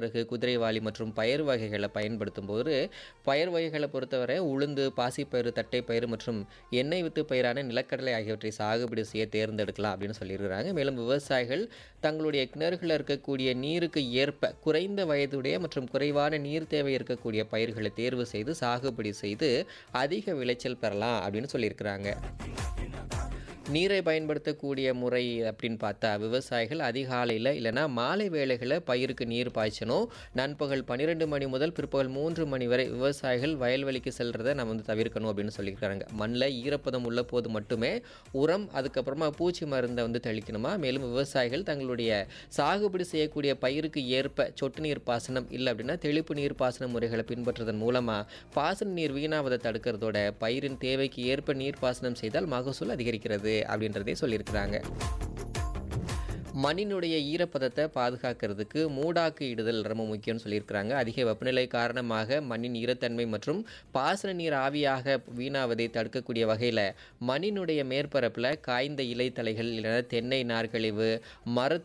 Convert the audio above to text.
பிறகு குதிரைவாலி மற்றும் பயிர் வகைகளை பயன்படுத்தும் போது பயிர் வகைகளை பொறுத்தவரை உளுந்து பாசிப்பயிறு தட்டைப்பயிறு மற்றும் எண்ணெய் வித்து பயிரான நிலக்கடலை ஆகியவற்றை சாகுபடி செய்ய தேர்ந்தெடுக்கலாம் அப்படின்னு சொல்லியிருக்கிறாங்க மேலும் விவசாயிகள் தங்களுடைய கிணறுகளில் இருக்கக்கூடிய நீருக்கு ஏற்ப குறைந்த வயதுடைய மற்றும் குறைவான நீர் தேவை இருக்கக்கூடிய பயிர்களை தேர்வு செய்து சாகுபடி செய்து அதிக விளைச்சல் பெறலாம் அப்படின்னு சொல்லியிருக்கிறாங்க நீரை பயன்படுத்தக்கூடிய முறை அப்படின்னு பார்த்தா விவசாயிகள் அதிகாலையில் இல்லைனா மாலை வேளைகளில் பயிருக்கு நீர் பாய்ச்சணும் நண்பகல் பன்னிரெண்டு மணி முதல் பிற்பகல் மூன்று மணி வரை விவசாயிகள் வயல்வெளிக்கு செல்றதை நம்ம வந்து தவிர்க்கணும் அப்படின்னு சொல்லியிருக்காங்க மண்ணில் ஈரப்பதம் உள்ள போது மட்டுமே உரம் அதுக்கப்புறமா பூச்சி மருந்தை வந்து தெளிக்கணுமா மேலும் விவசாயிகள் தங்களுடைய சாகுபடி செய்யக்கூடிய பயிருக்கு ஏற்ப சொட்டு நீர் பாசனம் இல்லை அப்படின்னா தெளிப்பு நீர் பாசன முறைகளை பின்பற்றுவதன் மூலமாக பாசன நீர் வீணாவதை தடுக்கிறதோட பயிரின் தேவைக்கு ஏற்ப நீர் பாசனம் செய்தால் மகசூல் அதிகரிக்கிறது அப்படின்றதே சொல்லியிருக்கிறாங்க மண்ணினுடைய ஈரப்பதத்தை பாதுகாக்கிறதுக்கு மூடாக்கு இடுதல் ரொம்ப முக்கியம்னு சொல்லியிருக்கிறாங்க அதிக வெப்பநிலை காரணமாக மண்ணின் ஈரத்தன்மை மற்றும் பாசன நீர் ஆவியாக வீணாவதை தடுக்கக்கூடிய வகையில் மண்ணினுடைய மேற்பரப்பில் காய்ந்த இலைத்தலைகள் இல்லைன்னா தென்னை நார்க்கழிவு மரத்து